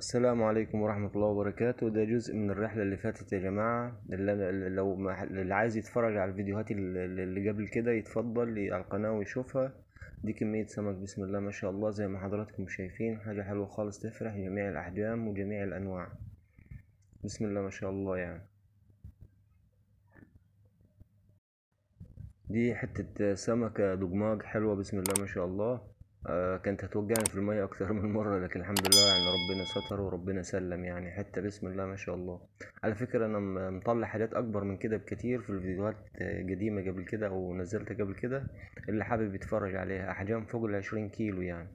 السلام عليكم ورحمة الله وبركاته ده جزء من الرحلة اللي فاتت يا جماعة اللي أنا اللي لو ما اللي عايز يتفرج على الفيديوهات اللي اللي قبل كده يتفضل ي- على القناة ويشوفها دي كمية سمك بسم الله ما شاء الله زي ما حضراتكم شايفين حاجة حلوة خالص تفرح جميع الأحجام وجميع الأنواع بسم الله ما شاء الله يعني دي حتة سمكة دجماج حلوة بسم الله ما شاء الله آه كانت هتوجعني في المية أكتر من مرة لكن الحمد لله يعني ربنا ستر وربنا سلم يعني حتة بسم الله ما شاء الله على فكرة أنا م- مطلع حاجات أكبر من كده بكتير في الفيديوهات آه، قديمة قبل كده أو نزلتها قبل كده اللي حابب يتفرج عليها أحجام فوق العشرين كيلو يعني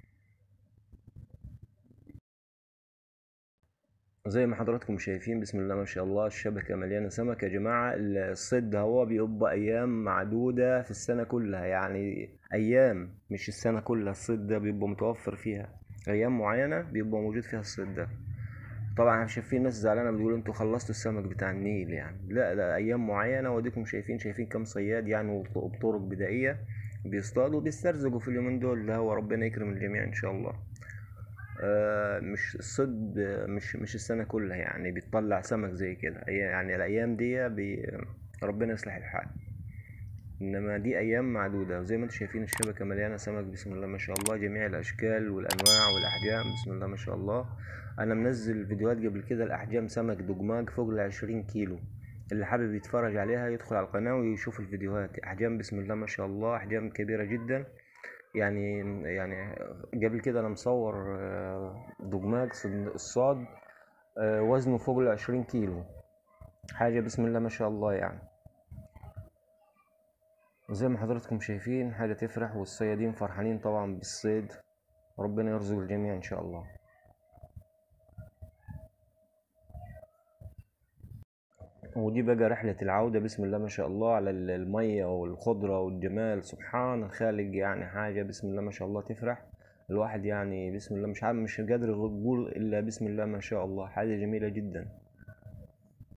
زي ما حضراتكم شايفين بسم الله ما شاء الله الشبكة مليانة سمك يا جماعة الصيد ده هو بيبقى أيام معدودة في السنة كلها يعني أيام مش السنة كلها الصيد ده بيبقى متوفر فيها أيام معينة بيبقى موجود فيها الصيد ده طبعا شايفين ناس زعلانة بتقول انتوا خلصتوا السمك بتاع النيل يعني لا لا أيام معينة واديكم شايفين شايفين كم صياد يعني وط- وبطرق بدائية بيصطادوا وبيسترزقوا في اليومين دول ده هو ربنا يكرم الجميع إن شاء الله آه، مش الصيد آه، مش مش السنة كلها يعني بيطلع سمك زي كده أي- يعني الأيام دي بي ربنا يصلح الحال إنما دي أيام معدودة وزي ما انتم شايفين الشبكة مليانة سمك بسم الله ما شاء الله جميع الأشكال والأنواع والأحجام بسم الله ما شاء الله أنا منزل فيديوهات قبل كده الأحجام سمك دجماج فوق العشرين كيلو اللي حابب يتفرج عليها يدخل على القناة ويشوف الفيديوهات أحجام بسم الله ما شاء الله أحجام كبيرة جدا يعني يعني قبل كده انا مصور آه، دجماج صد- الصاد آه، وزنه فوق العشرين كيلو حاجة بسم الله ما شاء الله يعني زي ما حضراتكم شايفين حاجة تفرح والصيادين فرحانين طبعا بالصيد ربنا يرزق الجميع ان شاء الله ودي بقى رحلة العودة بسم الله ما شاء الله على ال- المية والخضرة والجمال سبحان الخالق يعني حاجة بسم الله ما شاء الله تفرح الواحد يعني بسم الله مش عارف مش قادر يقول إلا بسم الله ما شاء الله حاجة جميلة جدا